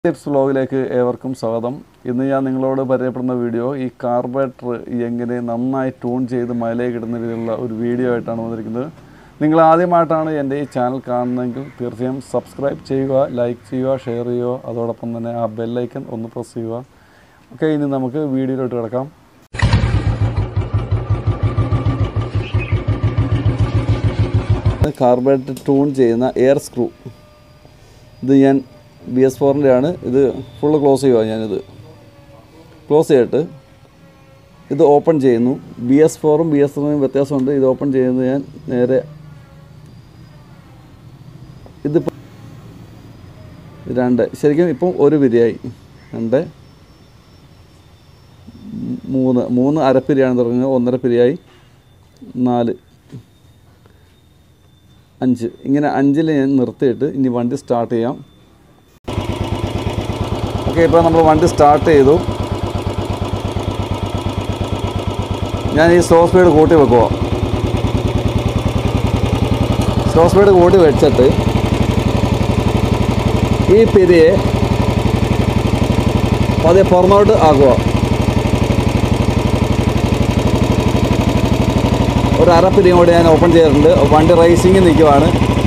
tips വ്ലോഗിലേക്ക് ഏവർക്കും സ്വാഗതം ഇന്ന് ഞാൻ നിങ്ങളോട് പരിചയപ്പെടുന്ന വീഡിയോ ഈ കാർബറേറ്റർ എങ്ങനെ നന്നായി ട്യൂൺ ചെയ്ത് മൈലേജ് ഇടുന്ന രീതിയിലുള്ള ഒരു വീഡിയോ ആയിട്ടാണ് വന്നിരിക്കുന്നത് നിങ്ങൾ ആദ്യമായിട്ടാണ് എൻ്റെ ഈ ചാനൽ കാണുന്നതെങ്കിൽ തീർച്ചയായും സബ്സ്ക്രൈബ് ചെയ്യുക ലൈക്ക് ചെയ്യുക ഷെയർ ചെയ്യുക അതോടൊപ്പം തന്നെ ആ ബെല്ലൈക്കൺ ഒന്ന് പ്രസ് ചെയ്യുക ഓക്കെ ഇനി നമുക്ക് വീഡിയോയിലോട്ട് കിടക്കാം കാർബറേറ്റർ ട്യൂൺ ചെയ്യുന്ന എയർ സ്ക്രൂ ഇത് ഞാൻ ബി എസ് ഫോറിൻ്റെ ആണ് ഇത് ഫുള്ള് ക്ലോസ് ചെയ്യുക ഞാനിത് ക്ലോസ് ചെയ്തിട്ട് ഇത് ഓപ്പൺ ചെയ്യുന്നു ബി എസ് ഫോറും ബി എസ് ഫോറും വ്യത്യാസമുണ്ട് ഇത് ഓപ്പൺ ചെയ്യുന്നത് ഞാൻ നേരെ ഇതിപ്പോൾ രണ്ട് ശരിക്കും ഇപ്പം ഒരു പിരിയായി രണ്ട് മൂന്ന് മൂന്ന് അരപ്പിരിയാണ് തുടങ്ങുന്നത് ഒന്നര പിരിയായി നാല് അഞ്ച് ഇങ്ങനെ അഞ്ചിൽ ഞാൻ നിർത്തിയിട്ട് ഇനി വണ്ടി സ്റ്റാർട്ട് ചെയ്യാം ഓക്കെ ഇപ്പോൾ നമ്മൾ വണ്ടി സ്റ്റാർട്ട് ചെയ്തു ഞാൻ ഈ സ്ലോ സ്പീഡ് കൂട്ടി വെക്കുക സ്ലോ സ്പീഡ് കൂട്ടി വെച്ചിട്ട് ഈ പിരിയെ പതിയെ പുറന്നോട്ട് ആക്കുക ഒരു അരപ്പിരിയും കൂടി ഞാൻ ഓപ്പൺ ചെയ്തിട്ടുണ്ട് വണ്ടി റേസിങ്ങിൽ നിൽക്കുവാണ്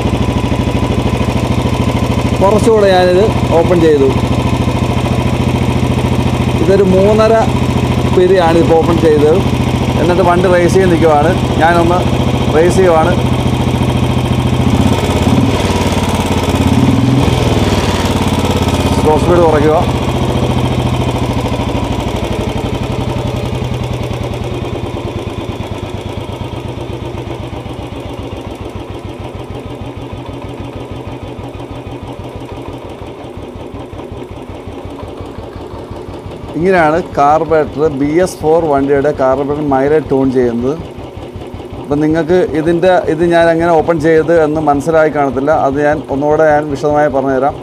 കുറച്ചുകൂടെ ഞാനിത് ഓപ്പൺ ചെയ്തു ഇതൊരു മൂന്നര പിരിയാണ് ഇപ്പോൾ ഓപ്പൺ ചെയ്തത് എന്നിട്ട് വണ്ടി റേസ് ചെയ്ത് നിൽക്കുവാണ് ഞാനൊന്ന് റേസ് ചെയ്യുവാണ് സ്ലോ സ്പീഡ് കുറയ്ക്കുക ഇങ്ങനെയാണ് കാർബറേറ്റർ ബി എസ് ഫോർ വണ്ടിയുടെ കാർബറേറ്റർ മൈലേജ് ട്യൂൺ ചെയ്യുന്നത് അപ്പം നിങ്ങൾക്ക് ഇതിൻ്റെ ഇത് ഞാൻ എങ്ങനെ ഓപ്പൺ ചെയ്ത് എന്ന് മനസ്സിലായി കാണത്തില്ല അത് ഞാൻ ഒന്നുകൂടെ ഞാൻ വിശദമായി പറഞ്ഞുതരാം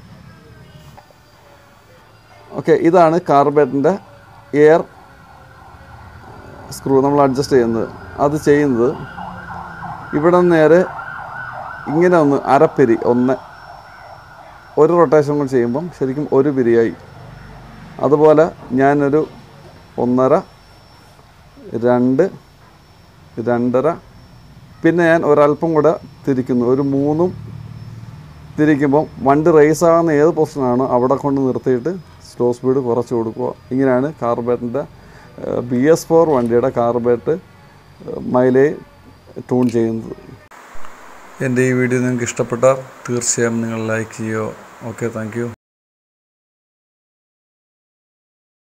ഓക്കെ ഇതാണ് കാർബറേറ്ററിൻ്റെ എയർ സ്ക്രൂ നമ്മൾ അഡ്ജസ്റ്റ് ചെയ്യുന്നത് അത് ചെയ്യുന്നത് ഇവിടെ നിന്ന് നേരെ ഇങ്ങനെ ഒന്ന് അരപ്പിരി ഒന്ന് ഒരു റൊട്ടേഷൻ കൂടി ചെയ്യുമ്പം ശരിക്കും ഒരു പിരിയായി അതുപോലെ ഞാനൊരു ഒന്നര രണ്ട് രണ്ടര പിന്നെ ഞാൻ ഒരല്പം കൂടെ തിരിക്കുന്നു ഒരു മൂന്നും തിരിക്കുമ്പം വണ്ടി റേസ് ആകുന്ന ഏത് പൊസിഷനാണ് അവിടെ കൊണ്ട് നിർത്തിയിട്ട് സ്ലോ സ്പീഡ് കുറച്ച് കൊടുക്കുക ഇങ്ങനെയാണ് കാർബേറ്റിൻ്റെ ബി എസ് ഫോർ വണ്ടിയുടെ കാർബേറ്റ് മൈലേജ് ട്യൂൺ ചെയ്യുന്നത് എൻ്റെ ഈ വീഡിയോ നിങ്ങൾക്ക് ഇഷ്ടപ്പെട്ടാൽ തീർച്ചയായും നിങ്ങൾ ലൈക്ക് ചെയ്യുക ഓക്കെ താങ്ക്